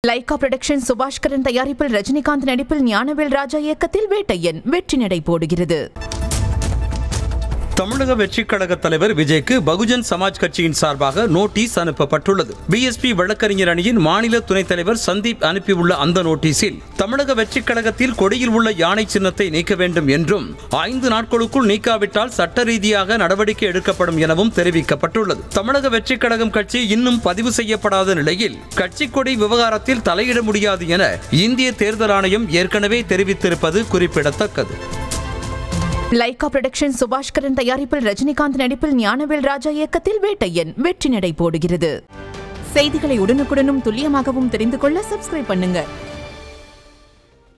Lyca production Subaskaran தயாரிப்பில் ரஜினிகாந்த் நடிப்பில் ஞானவேல் ராஜா இயக்கத்தில் வேட்டையன் வெற்றி நடை போடுகிறது தமிழக வெற்றிக் கழக தலைவர் விஜய்க்கு பகுஜன் சமாஜ் கட்சியின் சார்பாக நோட்டீஸ் அனுப்பப்பட்டுள்ளது பிஎஸ்பி வழக்கறிஞர் அணியின் மாநில துணைத் தலைவர் சந்தீப் அனுப்பியுள்ள அந்த நோட்டீஸில் தமிழக வெற்றிக் கழகத்தில் கொடியில் உள்ள யானை சின்னத்தை நீக்க வேண்டும் என்றும் ஐந்து நாட்களுக்குள் நீக்காவிட்டால் சட்ட ரீதியாக நடவடிக்கை எடுக்கப்படும் எனவும் தெரிவிக்கப்பட்டுள்ளது தமிழக வெற்றிக் கழகம் கட்சி இன்னும் பதிவு செய்யப்படாத நிலையில் கட்சி கொடி விவகாரத்தில் தலையிட முடியாது என இந்திய தேர்தல் ஆணையம் ஏற்கனவே தெரிவித்திருப்பது குறிப்பிடத்தக்கது லைகா புரொடக்ஷன் சுபாஷ்கரன் தயாரிப்பில் ரஜினிகாந்த் நடிப்பில் ஞானவேல் ராஜா இயக்கத்தில் வேட்டையன் வெற்றி நடை போடுகிறது செய்திகளை உடனுக்குடனும் துல்லியமாகவும் தெரிந்து கொள்ள சப்ஸ்கிரைப் பண்ணுங்க